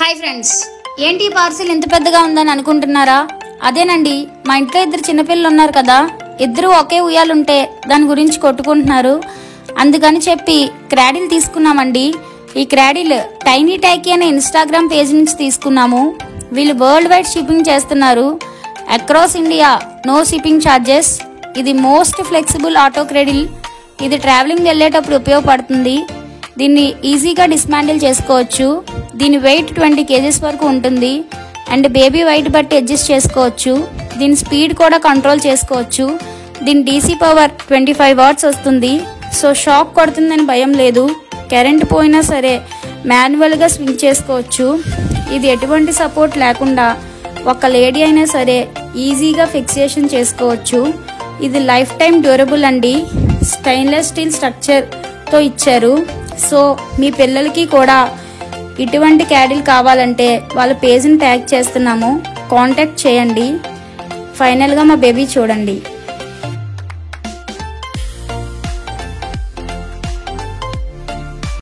hi friends ఏంటి ఈ parcel ఇంత పెద్దగా ఉందని అనుకుంటున్నారా అదేనండి మా ఇంట్లో ఇద్దరు చిన్నపిల్లలు ఉన్నారు కదా ఇద్దరు ఒకే ఉయ్యాలుంటే దాని గురించి కొట్టుకుంటున్నారు అందుకని చెప్పి క్రాడిల్ తీసుకున్నామండి ఈ క్రాడిల్ టైనీ టైకీ అనే ఇన్స్టాగ్రామ్ పేజ్ నుంచి తీసుకున్నాము వీళ్ళు వరల్డ్ వైడ్ షిప్పింగ్ చేస్తున్నారు across India no shipping charges ఇది మోస్ట్ ఫ్లెక్సిబుల్ ఆటో క్రెడిల్ ఇది ట్రావెలింగ్ వెళ్ళేటప్పుడు ఉపయోగపడుతుంది దీన్ని ఈజీగా డిస్మాండిల్ చేసుకోవచ్చు దీని వెయిట్ ట్వంటీ కేజెస్ వరకు ఉంటుంది అండ్ బేబీ వెయిట్ బట్టి అడ్జస్ట్ చేసుకోవచ్చు దీని స్పీడ్ కూడా కంట్రోల్ చేసుకోవచ్చు దీని DC power twenty five watts వస్తుంది సో షాక్ కొడుతుందని భయం లేదు కరెంట్ పోయినా సరే మాన్యువల్గా స్వింగ్ చేసుకోవచ్చు ఇది ఎటువంటి సపోర్ట్ లేకుండా ఒక లేడీ అయినా సరే ఈజీగా ఫిక్సేషన్ చేసుకోవచ్చు ఇది లైఫ్ టైం డ్యూరబుల్ అండి స్టెయిన్లెస్ స్టీల్ స్ట్రక్చర్తో ఇచ్చారు సో మీ పిల్లలకి కూడా ఇటువంటి క్యాడిల్ కావాలంటే వాళ్ళ పేజ్ని ట్యాగ్ చేస్తున్నాము కాంటాక్ట్ చేయండి ఫైనల్గా మా బేబీ చూడండి